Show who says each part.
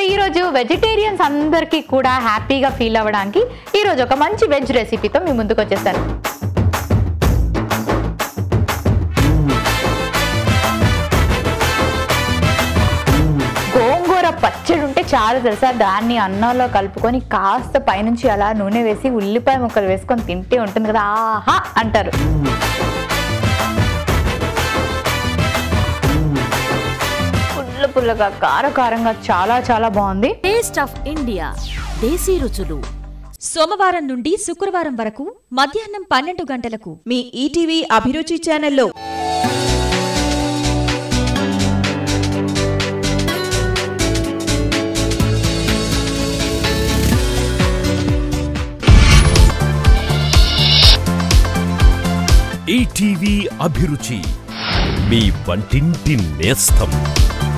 Speaker 1: ఈరోజు వెజిటేరియన్స్ అందరికీ కూడా హ్యాపీగా ఫీల్ అవ్వడానికి ఈరోజు ఒక మంచి వెజ్ రెసిపీతో మీ ముందుకు వచ్చేసాను గోంగూర పచ్చడి ఉంటే చాలా తెలుసా దాన్ని అన్నంలో కలుపుకొని కాస్త పైనుంచి అలా నూనె వేసి ఉల్లిపాయ ముక్కలు వేసుకొని తింటే ఉంటుంది కదా ఆహా అంటారు పుల్ల పుల్లగా కారకారంగా చాలా చాలా బాగుంది
Speaker 2: టేస్ట్ ఆఫ్ ఇండియా దేశీ రుచులు సోమవారం నుండి శుక్రవారం వరకు మధ్యాహ్నం పన్నెండు గంటలకు
Speaker 3: మీ ఈటీవీ అభిరుచి ఛానల్లో
Speaker 4: ఈటీవీ అభిరుచి మీ వంటింటి నేస్తం